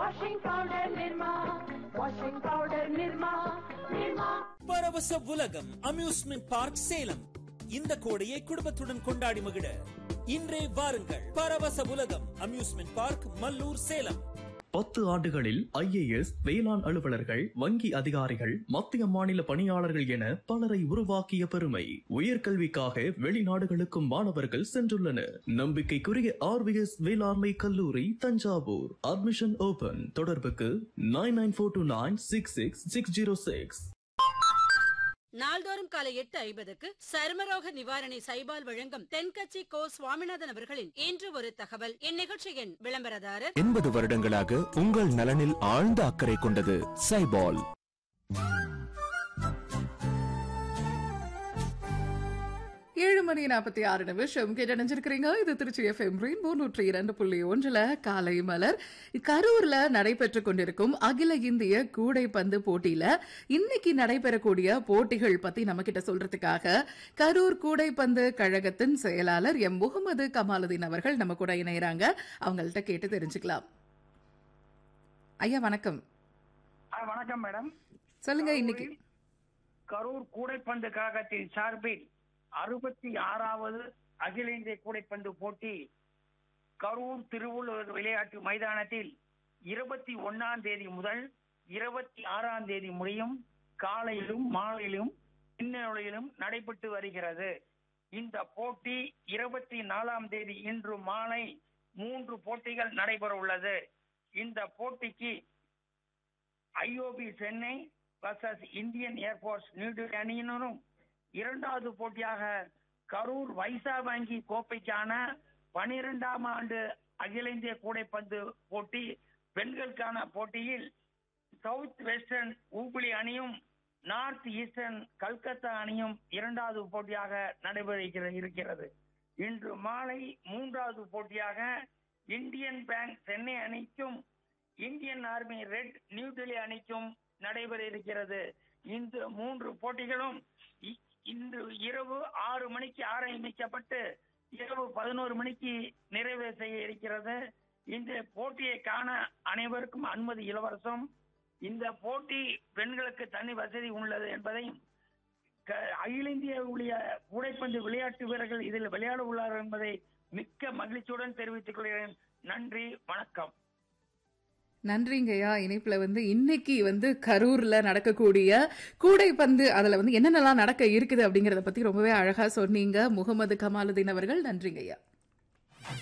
washing powder Nirma, washing powder Nirma, Nirma. பரவச உலகம் amusement park Salem இந்த கோடையை குடும்பத்துடன் கொண்டாடி மகிழ இன்றே வாருங்கள் பரவச உலகம் அம்யூஸ்மெண்ட் பார்க் மல்லூர் சேலம் பத்து ஆண்டுகளில் ஐஏஎஸ் வேளாண் அலுவலர்கள் வங்கி அதிகாரிகள் மத்திய மாநில பணியாளர்கள் என பலரை உருவாக்கிய பெருமை உயர்கல்விக்காக வெளிநாடுகளுக்கும் மாணவர்கள் சென்றுள்ளனர் நம்பிக்கைக்குரிய ஆர்விஎஸ் வேளாண்மை கல்லூரி தஞ்சாவூர் அட்மிஷன் ஓபன் தொடர்புக்கு nine nine four two nine six six six zero six நாள்தோறும் காலை எட்டு ஐம்பதுக்கு சருமரோக நிவாரணி சைபால் வழங்கும் தென்கட்சி கோ சுவாமிநாதன் அவர்களின் இன்று ஒரு தகவல் இந்நிகழ்ச்சியின் விளம்பரதாரர் எண்பது வருடங்களாக உங்கள் நலனில் ஆழ்ந்த அக்கறை கொண்டது சைபால் ஏழு மணி நாற்பத்தி ஆறு நிமிஷம் கேட்டணிஞ்சிருக்கிறீங்க இது திருச்சி எஃப்எம் ரெயின்போ நூற்றி இரண்டு புள்ளி ஒன்றுல காலை மலர் கரூர்ல நடைபெற்று கொண்டிருக்கும் அகில இந்திய கூடைப்பந்து போட்டியில இன்னைக்கு நடைபெறக்கூடிய போட்டிகள் பத்தி நம்ம கிட்ட சொல்றதுக்காக கரூர் கூடைப்பந்து கழகத்தின் செயலாளர் எம் முகமது கமாலுதீன் அவர்கள் நம்ம கூட இணையறாங்க அவங்கள்ட்ட கேட்டு தெரிஞ்சுக்கலாம் ஐயா வணக்கம் ஆ, வணக்கம் மேடம் சொல்லுங்க இன்னைக்கு கரூர் கூடைப்பந்து கழகத்தின் சார்பில் அறுபத்தி ஆறாவது அகில இந்திய கூடைப்பந்து போட்டி கரூர் திருவள்ளுவர் விளையாட்டு மைதானத்தில் இருபத்தி ஒன்னாம் தேதி முதல் இருபத்தி ஆறாம் தேதி முடியும் காலையிலும் மாலையிலும் பின்னொழியிலும் நடைபெற்று வருகிறது இந்த போட்டி இருபத்தி நாலாம் தேதி இன்று மாலை மூன்று போட்டிகள் நடைபெற உள்ளது இந்த போட்டிக்கு IOB Chennai versus Indian air force New Delhi அணியினரும் இரண்டாவது போட்டியாக கரூர் வைசா வங்கி கோப்பைக்கான பனிரெண்டாம் ஆண்டு அகில இந்திய கூடைப்பந்து போட்டி பெண்களுக்கான போட்டியில் சவுத் வெஸ்டர்ன் ஊபிளி அணியும் நார்த் ஈஸ்டர்ன் கல்கத்தா அணியும் இரண்டாவது போட்டியாக நடைபெற இருக்கிற- இருக்கிறது இன்று மாலை மூன்றாவது போட்டியாக இந்தியன் பேங்க் சென்னை அணிக்கும் Indian army red New Delhi அணிக்கும் நடைபெற இருக்கிறது இந்த மூன்று போட்டிகளும் இ- இன்று இரவு ஆறு மணிக்கு ஆரம்பிக்கப்பட்டு இரவு பதினோரு மணிக்கு நிறைவு செய்ய இருக்கிறது இந்த போட்டியை காண அனைவருக்கும் அனுமதி இலவசம் இந்த போட்டி பெண்களுக்கு தனி வசதி உள்ளது என்பதையும் க- அகில இந்திய உள்ள கூடைப்பந்து விளையாட்டு வீரர்கள் இதில் விளையாட உள்ளார்கள் என்பதை மிக்க மகிழ்ச்சியுடன் தெரிவித்துக் கொள்கிறேன் நன்றி வணக்கம் நன்றிங்கய்யா இணைப்புல வந்து இன்னைக்கு வந்து கரூர்ல நடக்கக்கூடிய கூடைப்பந்து அதுல வந்து என்னென்னலாம் நடக்க இருக்குது அப்படிங்கறத பத்தி ரொம்பவே அழகா சொன்னீங்க முகமது கமாலுதீன் அவர்கள் நன்றிங்கய்யா